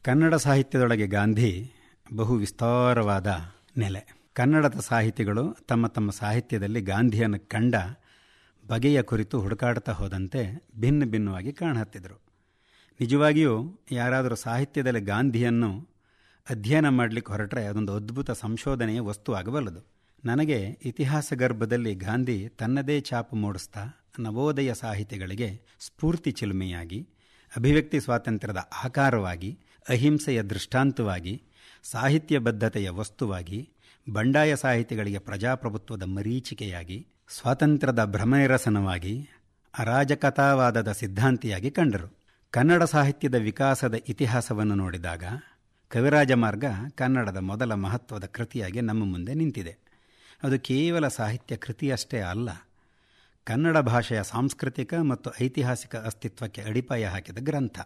ಕನ್ನಡ ಸಾಹಿತ್ಯದೊಳಗೆ ಗಾಂಧಿ ಬಹು ವಿಸ್ತಾರವಾದ ನೆಲೆ ಕನ್ನಡದ ಸಾಹಿತಿಗಳು ತಮ್ಮ ತಮ್ಮ ಸಾಹಿತ್ಯದಲ್ಲಿ ಗಾಂಧಿಯನ್ನು ಕಂಡ ಬಗೆಯ ಕುರಿತು ಹುಡುಕಾಡ್ತಾ ಹೋದಂತೆ ಭಿನ್ನ ಭಿನ್ನವಾಗಿ ಕಾಣಹತ್ತಿದ್ರು ನಿಜವಾಗಿಯೂ ಯಾರಾದರೂ ಸಾಹಿತ್ಯದಲ್ಲಿ ಗಾಂಧಿಯನ್ನು ಅಧ್ಯಯನ ಮಾಡಲಿಕ್ಕೆ ಹೊರಟ್ರೆ ಅದೊಂದು ಅದ್ಭುತ ಸಂಶೋಧನೆಯ ವಸ್ತು ಆಗಬಲ್ಲದು ನನಗೆ ಇತಿಹಾಸ ಗರ್ಭದಲ್ಲಿ ಗಾಂಧಿ ತನ್ನದೇ ಛಾಪು ಮೂಡಿಸ್ತಾ ನವೋದಯ ಸಾಹಿತಿಗಳಿಗೆ ಸ್ಫೂರ್ತಿ ಚಿಲುಮೆಯಾಗಿ ಅಭಿವ್ಯಕ್ತಿ ಸ್ವಾತಂತ್ರ್ಯದ ಆಕಾರವಾಗಿ ಅಹಿಂಸೆಯ ದೃಷ್ಟಾಂತವಾಗಿ ಸಾಹಿತ್ಯ ಬದ್ಧತೆಯ ವಸ್ತುವಾಗಿ ಬಂಡಾಯ ಸಾಹಿತಿಗಳಿಗೆ ಪ್ರಜಾಪ್ರಭುತ್ವದ ಮರೀಚಿಕೆಯಾಗಿ ಸ್ವಾತಂತ್ರ್ಯದ ಭ್ರಮನಿರಸನವಾಗಿ ಅರಾಜಕತಾವಾದದ ಸಿದ್ಧಾಂತಿಯಾಗಿ ಕಂಡರು ಕನ್ನಡ ಸಾಹಿತ್ಯದ ವಿಕಾಸದ ಇತಿಹಾಸವನ್ನು ನೋಡಿದಾಗ ಕವಿರಾಜ ಮಾರ್ಗ ಕನ್ನಡದ ಮೊದಲ ಮಹತ್ವದ ಕೃತಿಯಾಗಿ ನಮ್ಮ ಮುಂದೆ ನಿಂತಿದೆ ಅದು ಕೇವಲ ಸಾಹಿತ್ಯ ಕೃತಿಯಷ್ಟೇ ಅಲ್ಲ ಕನ್ನಡ ಭಾಷೆಯ ಸಾಂಸ್ಕೃತಿಕ ಮತ್ತು ಐತಿಹಾಸಿಕ ಅಸ್ತಿತ್ವಕ್ಕೆ ಅಡಿಪಾಯ ಹಾಕಿದ ಗ್ರಂಥ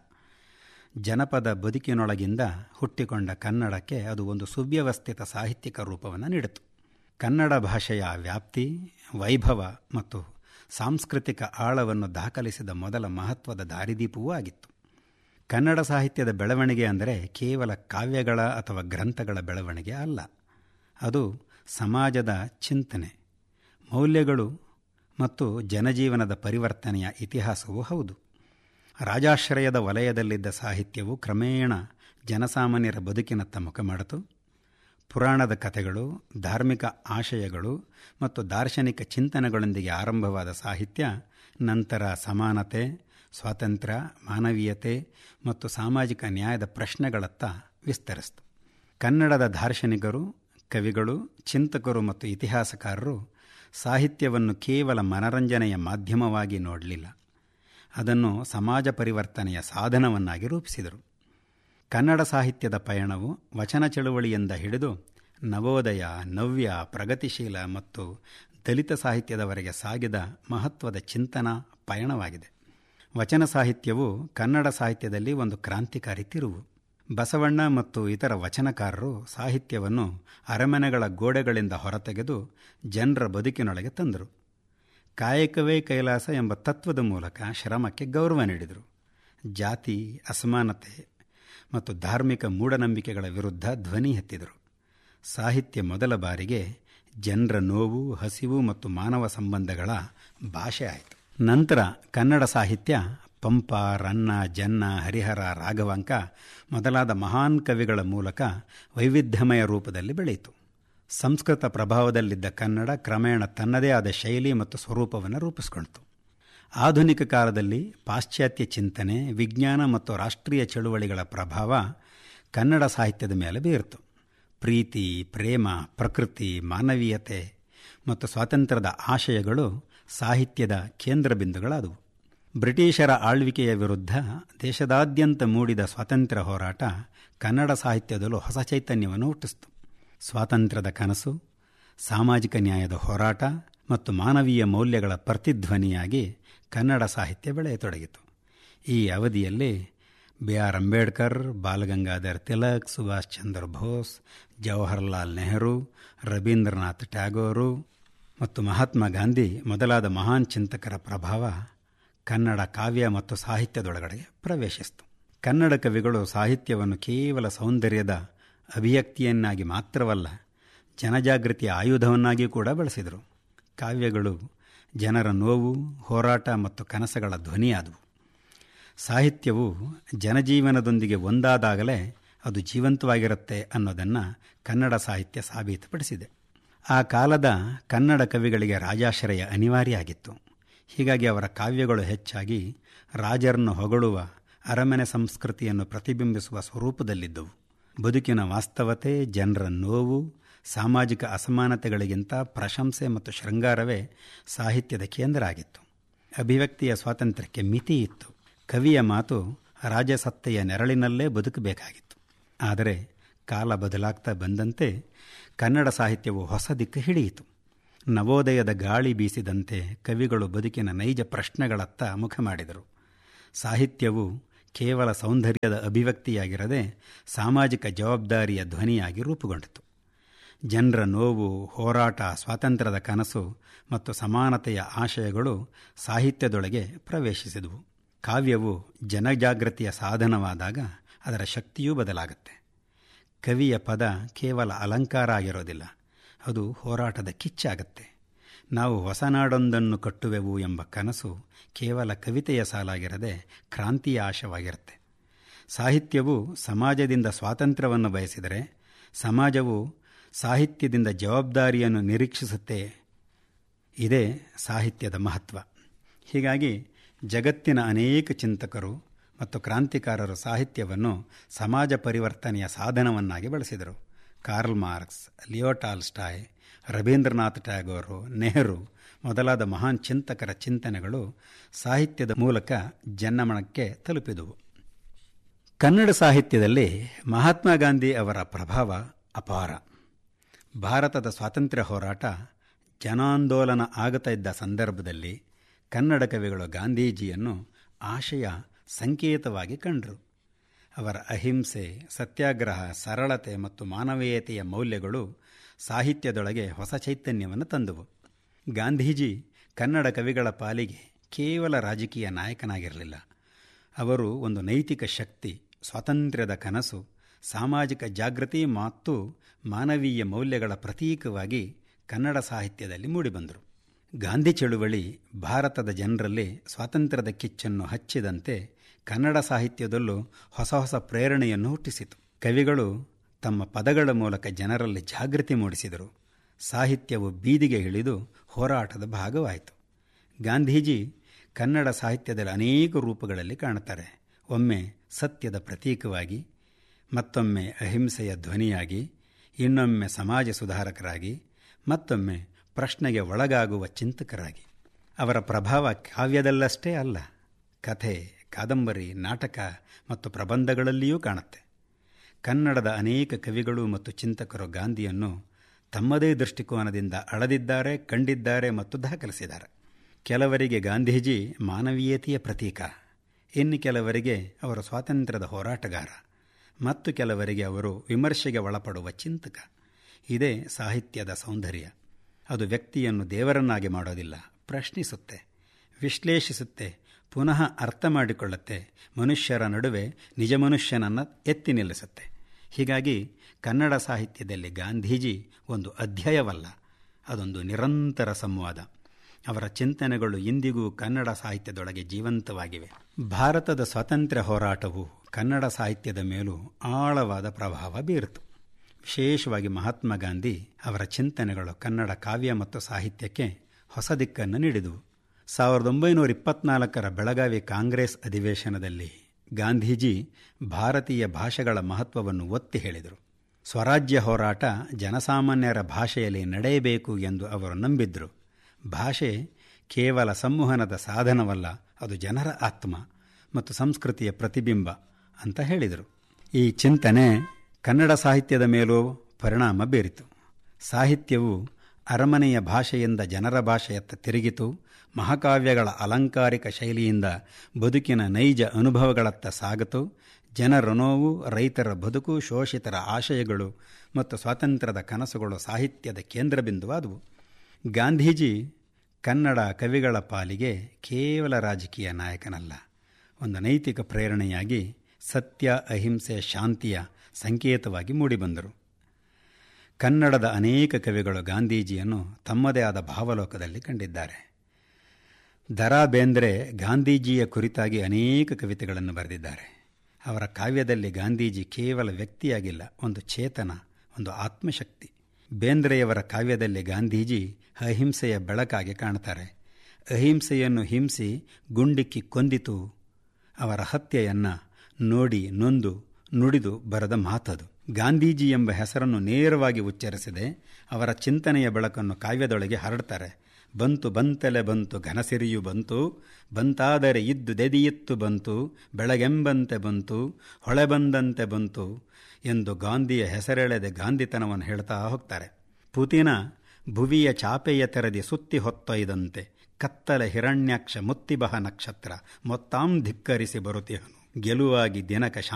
ಜನಪದ ಬದುಕಿನೊಳಗಿಂದ ಹುಟ್ಟಿಕೊಂಡ ಕನ್ನಡಕ್ಕೆ ಅದು ಒಂದು ಸುವ್ಯವಸ್ಥಿತ ಸಾಹಿತ್ಯಿಕ ರೂಪವನ್ನು ನೀಡಿತು ಕನ್ನಡ ಭಾಷೆಯ ವ್ಯಾಪ್ತಿ ವೈಭವ ಮತ್ತು ಸಾಂಸ್ಕೃತಿಕ ಆಳವನ್ನು ದಾಖಲಿಸಿದ ಮೊದಲ ಮಹತ್ವದ ದಾರಿದೀಪವೂ ಆಗಿತ್ತು ಕನ್ನಡ ಸಾಹಿತ್ಯದ ಬೆಳವಣಿಗೆ ಅಂದರೆ ಕೇವಲ ಕಾವ್ಯಗಳ ಅಥವಾ ಗ್ರಂಥಗಳ ಬೆಳವಣಿಗೆ ಅಲ್ಲ ಅದು ಸಮಾಜದ ಚಿಂತನೆ ಮೌಲ್ಯಗಳು ಮತ್ತು ಜನಜೀವನದ ಪರಿವರ್ತನೆಯ ಇತಿಹಾಸವೂ ಹೌದು ರಾಜಾಶ್ರಯದ ವಲಯದಲ್ಲಿದ್ದ ಸಾಹಿತ್ಯವು ಕ್ರಮೇಣ ಜನಸಾಮಾನ್ಯರ ಬದುಕಿನತ್ತ ಮುಖ ಮಾಡಿತು ಪುರಾಣದ ಕಥೆಗಳು ಧಾರ್ಮಿಕ ಆಶಯಗಳು ಮತ್ತು ದಾರ್ಶನಿಕ ಚಿಂತನೆಗಳೊಂದಿಗೆ ಆರಂಭವಾದ ಸಾಹಿತ್ಯ ನಂತರ ಸಮಾನತೆ ಸ್ವಾತಂತ್ರ್ಯ ಮಾನವೀಯತೆ ಮತ್ತು ಸಾಮಾಜಿಕ ನ್ಯಾಯದ ಪ್ರಶ್ನೆಗಳತ್ತ ವಿಸ್ತರಿಸಿತು ಕನ್ನಡದ ದಾರ್ಶನಿಕರು ಕವಿಗಳು ಚಿಂತಕರು ಮತ್ತು ಇತಿಹಾಸಕಾರರು ಸಾಹಿತ್ಯವನ್ನು ಕೇವಲ ಮನರಂಜನೆಯ ಮಾಧ್ಯಮವಾಗಿ ನೋಡಲಿಲ್ಲ ಅದನ್ನು ಸಮಾಜ ಪರಿವರ್ತನೆಯ ಸಾಧನವನ್ನಾಗಿ ರೂಪಿಸಿದರು ಕನ್ನಡ ಸಾಹಿತ್ಯದ ಪಯಣವು ವಚನ ಚಳುವಳಿಯಿಂದ ಹಿಡಿದು ನವೋದಯ ನವ್ಯ ಪ್ರಗತಿಶೀಲ ಮತ್ತು ದಲಿತ ಸಾಹಿತ್ಯದವರೆಗೆ ಸಾಗಿದ ಮಹತ್ವದ ಚಿಂತನಾ ಪಯಣವಾಗಿದೆ ವಚನ ಸಾಹಿತ್ಯವು ಕನ್ನಡ ಸಾಹಿತ್ಯದಲ್ಲಿ ಒಂದು ಕ್ರಾಂತಿಕಾರಿ ತಿರುವು ಬಸವಣ್ಣ ಮತ್ತು ಇತರ ವಚನಕಾರರು ಸಾಹಿತ್ಯವನ್ನು ಅರಮನೆಗಳ ಗೋಡೆಗಳಿಂದ ಹೊರತೆಗೆದು ಜನರ ಬದುಕಿನೊಳಗೆ ತಂದರು ಕಾಯಕವೇ ಕೈಲಾಸ ಎಂಬ ತತ್ವದ ಮೂಲಕ ಶ್ರಮಕ್ಕೆ ಗೌರವ ನೀಡಿದರು ಜಾತಿ ಅಸಮಾನತೆ ಮತ್ತು ಧಾರ್ಮಿಕ ಮೂಢನಂಬಿಕೆಗಳ ವಿರುದ್ಧ ಧ್ವನಿ ಎತ್ತಿದರು ಸಾಹಿತ್ಯ ಮೊದಲ ಬಾರಿಗೆ ಜನರ ನೋವು ಹಸಿವು ಮತ್ತು ಮಾನವ ಸಂಬಂಧಗಳ ಭಾಷೆ ಆಯಿತು ನಂತರ ಕನ್ನಡ ಸಾಹಿತ್ಯ ಪಂಪ ರನ್ನ ಜನ್ನ ಹರಿಹರ ರಾಘವಾಂಕ ಮೊದಲಾದ ಮಹಾನ್ ಕವಿಗಳ ಮೂಲಕ ವೈವಿಧ್ಯಮಯ ರೂಪದಲ್ಲಿ ಬೆಳೆಯಿತು ಸಂಸ್ಕೃತ ಪ್ರಭಾವದಲ್ಲಿದ್ದ ಕನ್ನಡ ಕ್ರಮೇಣ ತನ್ನದೇ ಆದ ಶೈಲಿ ಮತ್ತು ಸ್ವರೂಪವನ್ನು ರೂಪಿಸಿಕೊಂಡಿತು ಆಧುನಿಕ ಕಾಲದಲ್ಲಿ ಪಾಶ್ಚಾತ್ಯ ಚಿಂತನೆ ವಿಜ್ಞಾನ ಮತ್ತು ರಾಷ್ಟ್ರೀಯ ಚಳುವಳಿಗಳ ಪ್ರಭಾವ ಕನ್ನಡ ಸಾಹಿತ್ಯದ ಮೇಲೆ ಬೀರಿತು ಪ್ರೀತಿ ಪ್ರೇಮ ಪ್ರಕೃತಿ ಮಾನವೀಯತೆ ಮತ್ತು ಸ್ವಾತಂತ್ರ್ಯದ ಆಶಯಗಳು ಸಾಹಿತ್ಯದ ಕೇಂದ್ರ ಬಿಂದುಗಳಾದವು ಬ್ರಿಟಿಷರ ಆಳ್ವಿಕೆಯ ವಿರುದ್ಧ ದೇಶದಾದ್ಯಂತ ಮೂಡಿದ ಸ್ವಾತಂತ್ರ್ಯ ಹೋರಾಟ ಕನ್ನಡ ಸಾಹಿತ್ಯದಲ್ಲೂ ಹೊಸ ಚೈತನ್ಯವನ್ನು ಹುಟ್ಟಿಸಿತು ಸ್ವಾತಂತ್ರ್ಯದ ಕನಸು ಸಾಮಾಜಿಕ ನ್ಯಾಯದ ಹೋರಾಟ ಮತ್ತು ಮಾನವೀಯ ಮೌಲ್ಯಗಳ ಪ್ರತಿಧ್ವನಿಯಾಗಿ ಕನ್ನಡ ಸಾಹಿತ್ಯ ಬೆಳೆಯತೊಡಗಿತು ಈ ಅವಧಿಯಲ್ಲಿ ಬಿ ಆರ್ ಅಂಬೇಡ್ಕರ್ ಬಾಲಗಂಗಾಧರ್ ತಿಲಕ್ ಸುಭಾಷ್ ಚಂದ್ರ ಬೋಸ್ ಜವಾಹರ್ಲಾಲ್ ನೆಹರು ರವೀಂದ್ರನಾಥ್ ಟ್ಯಾಗೋರು ಮತ್ತು ಮಹಾತ್ಮ ಗಾಂಧಿ ಮೊದಲಾದ ಮಹಾನ್ ಚಿಂತಕರ ಪ್ರಭಾವ ಕನ್ನಡ ಕಾವ್ಯ ಮತ್ತು ಸಾಹಿತ್ಯದೊಳಗಡೆ ಪ್ರವೇಶಿಸಿತು ಕನ್ನಡ ಕವಿಗಳು ಸಾಹಿತ್ಯವನ್ನು ಕೇವಲ ಸೌಂದರ್ಯದ ಅಭಿವ್ಯಕ್ತಿಯನ್ನಾಗಿ ಮಾತ್ರವಲ್ಲ ಜನಜಾಗೃತಿಯ ಆಯುಧವನ್ನಾಗಿ ಕೂಡ ಬಳಸಿದರು ಕಾವ್ಯಗಳು ಜನರ ನೋವು ಹೋರಾಟ ಮತ್ತು ಕನಸುಗಳ ಧ್ವನಿಯಾದವು ಸಾಹಿತ್ಯವು ಜನಜೀವನದೊಂದಿಗೆ ಒಂದಾದಾಗಲೇ ಅದು ಜೀವಂತವಾಗಿರುತ್ತೆ ಅನ್ನೋದನ್ನು ಕನ್ನಡ ಸಾಹಿತ್ಯ ಸಾಬೀತುಪಡಿಸಿದೆ ಆ ಕಾಲದ ಕನ್ನಡ ಕವಿಗಳಿಗೆ ರಾಜಾಶ್ರಯ ಅನಿವಾರ್ಯ ಆಗಿತ್ತು ಹೀಗಾಗಿ ಅವರ ಕಾವ್ಯಗಳು ಹೆಚ್ಚಾಗಿ ರಾಜರನ್ನು ಹೊಗಳುವ ಅರಮನೆ ಸಂಸ್ಕೃತಿಯನ್ನು ಪ್ರತಿಬಿಂಬಿಸುವ ಸ್ವರೂಪದಲ್ಲಿದ್ದವು ಬದುಕಿನ ವಾಸ್ತವತೆ ಜನರ ನೋವು ಸಾಮಾಜಿಕ ಅಸಮಾನತೆಗಳಿಗಿಂತ ಪ್ರಶಂಸೆ ಮತ್ತು ಶೃಂಗಾರವೇ ಸಾಹಿತ್ಯದ ಕೇಂದ್ರ ಆಗಿತ್ತು ಅಭಿವ್ಯಕ್ತಿಯ ಸ್ವಾತಂತ್ರ್ಯಕ್ಕೆ ಮಿತಿ ಇತ್ತು ಕವಿಯ ಮಾತು ರಾಜಸತ್ತೆಯ ನೆರಳಿನಲ್ಲೇ ಬದುಕಬೇಕಾಗಿತ್ತು ಆದರೆ ಕಾಲ ಬದಲಾಗ್ತಾ ಬಂದಂತೆ ಕನ್ನಡ ಸಾಹಿತ್ಯವು ಹೊಸ ದಿಕ್ಕು ಹಿಡಿಯಿತು ನವೋದಯದ ಗಾಳಿ ಬೀಸಿದಂತೆ ಕವಿಗಳು ಬದುಕಿನ ನೈಜ ಪ್ರಶ್ನೆಗಳತ್ತ ಮುಖ ಮಾಡಿದರು ಸಾಹಿತ್ಯವು ಕೇವಲ ಸೌಂದರ್ಯದ ಅಭಿವ್ಯಕ್ತಿಯಾಗಿರದೆ ಸಾಮಾಜಿಕ ಜವಾಬ್ದಾರಿಯ ಧ್ವನಿಯಾಗಿ ರೂಪುಗೊಂಡಿತು ಜನರ ನೋವು ಹೋರಾಟ ಸ್ವಾತಂತ್ರ್ಯದ ಕನಸು ಮತ್ತು ಸಮಾನತೆಯ ಆಶಯಗಳು ಸಾಹಿತ್ಯದೊಳಗೆ ಪ್ರವೇಶಿಸಿದವು ಕಾವ್ಯವು ಜನಜಾಗೃತಿಯ ಸಾಧನವಾದಾಗ ಅದರ ಶಕ್ತಿಯೂ ಬದಲಾಗುತ್ತೆ ಕವಿಯ ಪದ ಕೇವಲ ಅಲಂಕಾರ ಆಗಿರೋದಿಲ್ಲ ಅದು ಹೋರಾಟದ ಕಿಚ್ಚಾಗತ್ತೆ ನಾವು ಹೊಸನಾಡೊಂದನ್ನು ಕಟ್ಟುವೆವು ಎಂಬ ಕನಸು ಕೇವಲ ಕವಿತೆಯ ಸಾಲಾಗಿರದೆ ಕ್ರಾಂತಿಯ ಆಶವಾಗಿರುತ್ತೆ ಸಾಹಿತ್ಯವು ಸಮಾಜದಿಂದ ಸ್ವಾತಂತ್ರ್ಯವನ್ನು ಬಯಸಿದರೆ ಸಮಾಜವು ಸಾಹಿತ್ಯದಿಂದ ಜವಾಬ್ದಾರಿಯನ್ನು ನಿರೀಕ್ಷಿಸುತ್ತೆ ಇದೇ ಸಾಹಿತ್ಯದ ಮಹತ್ವ ಹೀಗಾಗಿ ಜಗತ್ತಿನ ಅನೇಕ ಚಿಂತಕರು ಮತ್ತು ಕ್ರಾಂತಿಕಾರರು ಸಾಹಿತ್ಯವನ್ನು ಸಮಾಜ ಪರಿವರ್ತನೆಯ ಸಾಧನವನ್ನಾಗಿ ಬಳಸಿದರು Karl Marx Leo Tolstoy Rabindranath Tagore Nehru ಮೊದಲಾದ ಮಹಾನ್ ಚಿಂತಕರ ಚಿಂತನೆಗಳು ಸಾಹಿತ್ಯದ ಮೂಲಕ ಜನಮನಕ್ಕೆ ತಲುಪಿದುವು ಕನ್ನಡ ಸಾಹಿತ್ಯದಲ್ಲಿ ಮಹಾತ್ಮ ಗಾಂಧಿ ಅವರ ಪ್ರಭಾವ ಅಪಾರ ಭಾರತದ ಸ್ವಾತಂತ್ರ್ಯ ಹೋರಾಟ ಜನಾಂದೋಲನ ಆಗುತ್ತಾ ಇದ್ದ ಸಂದರ್ಭದಲ್ಲಿ ಕನ್ನಡ ಕವಿಗಳು ಗಾಂಧೀಜಿಯನ್ನು ಆಶಯ ಸಂಕೇತವಾಗಿ ಕಂಡರು ಅವರ ಅಹಿಂಸೆ ಸತ್ಯಾಗ್ರಹ ಸರಳತೆ ಮತ್ತು ಮಾನವೀಯತೆಯ ಮೌಲ್ಯಗಳು ಸಾಹಿತ್ಯದೊಳಗೆ ಹೊಸ ಚೈತನ್ಯವನ್ನು ತಂದವು ಗಾಂಧೀಜಿ ಕನ್ನಡ ಕವಿಗಳ ಪಾಲಿಗೆ ಕೇವಲ ರಾಜಕೀಯ ನಾಯಕನಾಗಿರಲಿಲ್ಲ ಅವರು ಒಂದು ನೈತಿಕ ಶಕ್ತಿ ಸ್ವಾತಂತ್ರ್ಯದ ಕನಸು ಸಾಮಾಜಿಕ ಜಾಗೃತಿ ಮತ್ತು ಮಾನವೀಯ ಮೌಲ್ಯಗಳ ಪ್ರತೀಕವಾಗಿ ಕನ್ನಡ ಸಾಹಿತ್ಯದಲ್ಲಿ ಮೂಡಿಬಂದರು ಗಾಂಧಿ ಚಳುವಳಿ ಭಾರತದ ಜನರಲ್ಲಿ ಸ್ವಾತಂತ್ರ್ಯದ ಕಿಚ್ಚನ್ನು ಹಚ್ಚಿದಂತೆ ಕನ್ನಡ ಸಾಹಿತ್ಯದಲ್ಲೂ ಹೊಸ ಹೊಸ ಪ್ರೇರಣೆಯನ್ನು ಹುಟ್ಟಿಸಿತು ಕವಿಗಳು ತಮ್ಮ ಪದಗಳ ಮೂಲಕ ಜನರಲ್ಲಿ ಜಾಗೃತಿ ಮೂಡಿಸಿದರು ಸಾಹಿತ್ಯವು ಬೀದಿಗೆ ಇಳಿದು ಹೋರಾಟದ ಭಾಗವಾಯಿತು ಗಾಂಧೀಜಿ ಕನ್ನಡ ಸಾಹಿತ್ಯದಲ್ಲಿ ಅನೇಕ ರೂಪಗಳಲ್ಲಿ ಕಾಣುತ್ತಾರೆ ಒಮ್ಮೆ ಸತ್ಯದ ಪ್ರತೀಕವಾಗಿ ಮತ್ತೊಮ್ಮೆ ಅಹಿಂಸೆಯ ಧ್ವನಿಯಾಗಿ ಇನ್ನೊಮ್ಮೆ ಸಮಾಜ ಸುಧಾರಕರಾಗಿ ಮತ್ತೊಮ್ಮೆ ಪ್ರಶ್ನೆಗೆ ಒಳಗಾಗುವ ಚಿಂತಕರಾಗಿ ಅವರ ಪ್ರಭಾವ ಕಾವ್ಯದಲ್ಲಷ್ಟೇ ಅಲ್ಲ ಕಥೆ ಕಾದಂಬರಿ ನಾಟಕ ಮತ್ತು ಪ್ರಬಂಧಗಳಲ್ಲಿಯೂ ಕಾಣುತ್ತೆ ಕನ್ನಡದ ಅನೇಕ ಕವಿಗಳು ಮತ್ತು ಚಿಂತಕರು ಗಾಂಧಿಯನ್ನು ತಮ್ಮದೇ ದೃಷ್ಟಿಕೋನದಿಂದ ಅಳದಿದ್ದಾರೆ ಕಂಡಿದ್ದಾರೆ ಮತ್ತು ದಾಖಲಿಸಿದ್ದಾರೆ ಕೆಲವರಿಗೆ ಗಾಂಧೀಜಿ ಮಾನವೀಯತೆಯ ಪ್ರತೀಕ ಇನ್ನು ಕೆಲವರಿಗೆ ಅವರು ಸ್ವಾತಂತ್ರ್ಯದ ಹೋರಾಟಗಾರ ಮತ್ತು ಕೆಲವರಿಗೆ ಅವರು ವಿಮರ್ಶೆಗೆ ಒಳಪಡುವ ಚಿಂತಕ ಇದೇ ಸಾಹಿತ್ಯದ ಸೌಂದರ್ಯ ಅದು ವ್ಯಕ್ತಿಯನ್ನು ದೇವರನ್ನಾಗಿ ಮಾಡೋದಿಲ್ಲ ಪ್ರಶ್ನಿಸುತ್ತೆ ವಿಶ್ಲೇಷಿಸುತ್ತೆ ಪುನಃ ಅರ್ಥ ಮಾಡಿಕೊಳ್ಳುತ್ತೆ ಮನುಷ್ಯರ ನಡುವೆ ನಿಜ ಮನುಷ್ಯನನ್ನು ಎತ್ತಿ ನಿಲ್ಲಿಸುತ್ತೆ ಹೀಗಾಗಿ ಕನ್ನಡ ಸಾಹಿತ್ಯದಲ್ಲಿ ಗಾಂಧೀಜಿ ಒಂದು ಅಧ್ಯಾಯವಲ್ಲ ಅದೊಂದು ನಿರಂತರ ಸಂವಾದ ಅವರ ಚಿಂತನೆಗಳು ಇಂದಿಗೂ ಕನ್ನಡ ಸಾಹಿತ್ಯದೊಳಗೆ ಜೀವಂತವಾಗಿವೆ ಭಾರತದ ಸ್ವಾತಂತ್ರ್ಯ ಹೋರಾಟವು ಕನ್ನಡ ಸಾಹಿತ್ಯದ ಮೇಲೂ ಆಳವಾದ ಪ್ರಭಾವ ಬೀರಿತು ವಿಶೇಷವಾಗಿ ಮಹಾತ್ಮ ಗಾಂಧಿ ಅವರ ಚಿಂತನೆಗಳು ಕನ್ನಡ ಕಾವ್ಯ ಮತ್ತು ಸಾಹಿತ್ಯಕ್ಕೆ ಹೊಸ ದಿಕ್ಕನ್ನು ನೀಡಿದವು ಸಾವಿರದ ಒಂಬೈನೂರ ಇಪ್ಪತ್ನಾಲ್ಕರ ಬೆಳಗಾವಿ ಕಾಂಗ್ರೆಸ್ ಅಧಿವೇಶನದಲ್ಲಿ ಗಾಂಧೀಜಿ ಭಾರತೀಯ ಭಾಷೆಗಳ ಮಹತ್ವವನ್ನು ಒತ್ತಿ ಹೇಳಿದರು ಸ್ವರಾಜ್ಯ ಹೋರಾಟ ಜನಸಾಮಾನ್ಯರ ಭಾಷೆಯಲ್ಲಿ ನಡೆಯಬೇಕು ಎಂದು ಅವರು ನಂಬಿದ್ರು ಭಾಷೆ ಕೇವಲ ಸಂವಹನದ ಸಾಧನವಲ್ಲ ಅದು ಜನರ ಆತ್ಮ ಮತ್ತು ಸಂಸ್ಕೃತಿಯ ಪ್ರತಿಬಿಂಬ ಅಂತ ಹೇಳಿದರು ಈ ಚಿಂತನೆ ಕನ್ನಡ ಸಾಹಿತ್ಯದ ಮೇಲೂ ಪರಿಣಾಮ ಬೀರಿತು ಸಾಹಿತ್ಯವು ಅರಮನೆಯ ಭಾಷೆಯಿಂದ ಜನರ ಭಾಷೆಯತ್ತ ತಿರುಗಿತು ಮಹಾಕಾವ್ಯಗಳ ಅಲಂಕಾರಿಕ ಶೈಲಿಯಿಂದ ಬದುಕಿನ ನೈಜ ಅನುಭವಗಳತ್ತ ಸಾಗಿತು ಜನರ ನೋವು ರೈತರ ಬದುಕು ಶೋಷಿತರ ಆಶಯಗಳು ಮತ್ತು ಸ್ವಾತಂತ್ರ್ಯದ ಕನಸುಗಳು ಸಾಹಿತ್ಯದ ಕೇಂದ್ರಬಿಂದುವಾದವು ಗಾಂಧೀಜಿ ಕನ್ನಡ ಕವಿಗಳ ಪಾಲಿಗೆ ಕೇವಲ ರಾಜಕೀಯ ನಾಯಕನಲ್ಲ ಒಂದು ನೈತಿಕ ಪ್ರೇರಣೆಯಾಗಿ ಸತ್ಯ ಅಹಿಂಸೆ ಶಾಂತಿಯ ಸಂಕೇತವಾಗಿ ಮೂಡಿಬಂದರು ಕನ್ನಡದ ಅನೇಕ ಕವಿಗಳು ಗಾಂಧೀಜಿಯನ್ನು ತಮ್ಮದೇ ಆದ ಭಾವಲೋಕದಲ್ಲಿ ಕಂಡಿದ್ದಾರೆ ದರಾ ಬೇಂದ್ರೆ ಗಾಂಧೀಜಿಯ ಕುರಿತಾಗಿ ಅನೇಕ ಕವಿತೆಗಳನ್ನು ಬರೆದಿದ್ದಾರೆ ಅವರ ಕಾವ್ಯದಲ್ಲಿ ಗಾಂಧೀಜಿ ಕೇವಲ ವ್ಯಕ್ತಿಯಾಗಿಲ್ಲ ಒಂದು ಚೇತನ ಒಂದು ಆತ್ಮಶಕ್ತಿ ಬೇಂದ್ರೆಯವರ ಕಾವ್ಯದಲ್ಲಿ ಗಾಂಧೀಜಿ ಅಹಿಂಸೆಯ ಬೆಳಕಾಗಿ ಕಾಣ್ತಾರೆ ಅಹಿಂಸೆಯನ್ನು ಹಿಂಸಿ ಗುಂಡಿಕ್ಕಿ ಕೊಂದಿತು ಅವರ ಹತ್ಯೆಯನ್ನು ನೋಡಿ ನೊಂದು ನುಡಿದು ಬರೆದ ಮಾತದು ಗಾಂಧೀಜಿ ಎಂಬ ಹೆಸರನ್ನು ನೇರವಾಗಿ ಉಚ್ಚರಿಸದೆ ಅವರ ಚಿಂತನೆಯ ಬೆಳಕನ್ನು ಕಾವ್ಯದೊಳಗೆ ಹರಡ್ತಾರೆ ಬಂತು ಬಂತಲೆ ಬಂತು ಘನಸಿರಿಯು ಬಂತು ಬಂತಾದರೆ ಇದ್ದು ದೆದಿಯಿತ್ತು ಬಂತು ಬೆಳಗೆಂಬಂತೆ ಬಂತು ಹೊಳೆ ಬಂದಂತೆ ಬಂತು ಎಂದು ಗಾಂಧಿಯ ಹೆಸರೆಳೆದೆ ಗಾಂಧಿತನವನ್ನು ಹೇಳ್ತಾ ಹೋಗ್ತಾರೆ ಪುತಿನ ಭುವಿಯ ಚಾಪೆಯ ತೆರೆದಿ ಸುತ್ತಿ ಹೊತ್ತೊಯ್ದಂತೆ ಕತ್ತಲೆ ಹಿರಣ್ಯಾಕ್ಷ ಮುತ್ತಿಬಹ ನಕ್ಷತ್ರ ಮೊತ್ತಾಂ ಧಿಕ್ಕರಿಸಿ ಬರುತ್ತಿಹನು ಗೆಲುವಾಗಿ ದಿನಕ